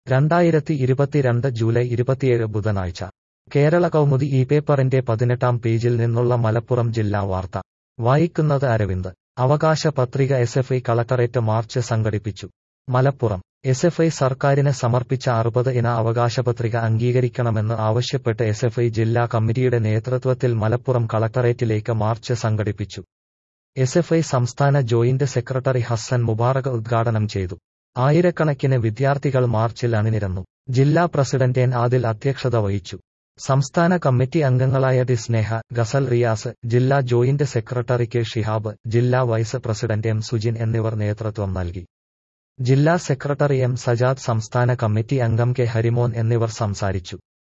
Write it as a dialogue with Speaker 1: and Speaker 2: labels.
Speaker 1: രണ്ടായിരത്തി ഇരുപത്തിരണ്ട് ജൂലൈ ഇരുപത്തിയേഴ് ബുധനാഴ്ച കേരള കൗമുദി ഈ പേപ്പറിന്റെ പതിനെട്ടാം പേജിൽ നിന്നുള്ള മലപ്പുറം ജില്ലാ വാർത്ത വായിക്കുന്നത് അരവിന്ദ് അവകാശ പത്രിക S F I collectorate march സംഘടിപ്പിച്ചു മലപ്പുറം എസ് എഫ് ഐ സർക്കാരിന് സമർപ്പിച്ച അറുപത് ഇന അവകാശപത്രിക അംഗീകരിക്കണമെന്ന് ആവശ്യപ്പെട്ട് എസ് എഫ് ഐ ജില്ലാ കമ്മിറ്റിയുടെ നേതൃത്വത്തിൽ മലപ്പുറം കളക്ടറേറ്റിലേക്ക് മാർച്ച് സംഘടിപ്പിച്ചു എസ് എഫ് ഐ സംസ്ഥാന ജോയിന്റ് സെക്രട്ടറി ഹസ്സൻ മുബാറക് ഉദ്ഘാടനം ചെയ്തു ആയിരക്കണക്കിന് വിദ്യാർത്ഥികൾ മാർച്ചിൽ അണിനിരന്നു ജില്ലാ പ്രസിഡന്റ് എൻ ആദിൽ അധ്യക്ഷത വഹിച്ചു സംസ്ഥാന കമ്മിറ്റി അംഗങ്ങളായ ഡി സ്നേഹ ഗസൽ റിയാസ് ജില്ലാ ജോയിന്റ് സെക്രട്ടറി കെ ഷിഹാബ് ജില്ലാ വൈസ് പ്രസിഡന്റ് എം സുജിൻ എന്നിവർ നേതൃത്വം നൽകി ജില്ലാ സെക്രട്ടറി എം സജാദ് സംസ്ഥാന കമ്മിറ്റി അംഗം കെ ഹരിമോൻ എന്നിവർ സംസാരിച്ചു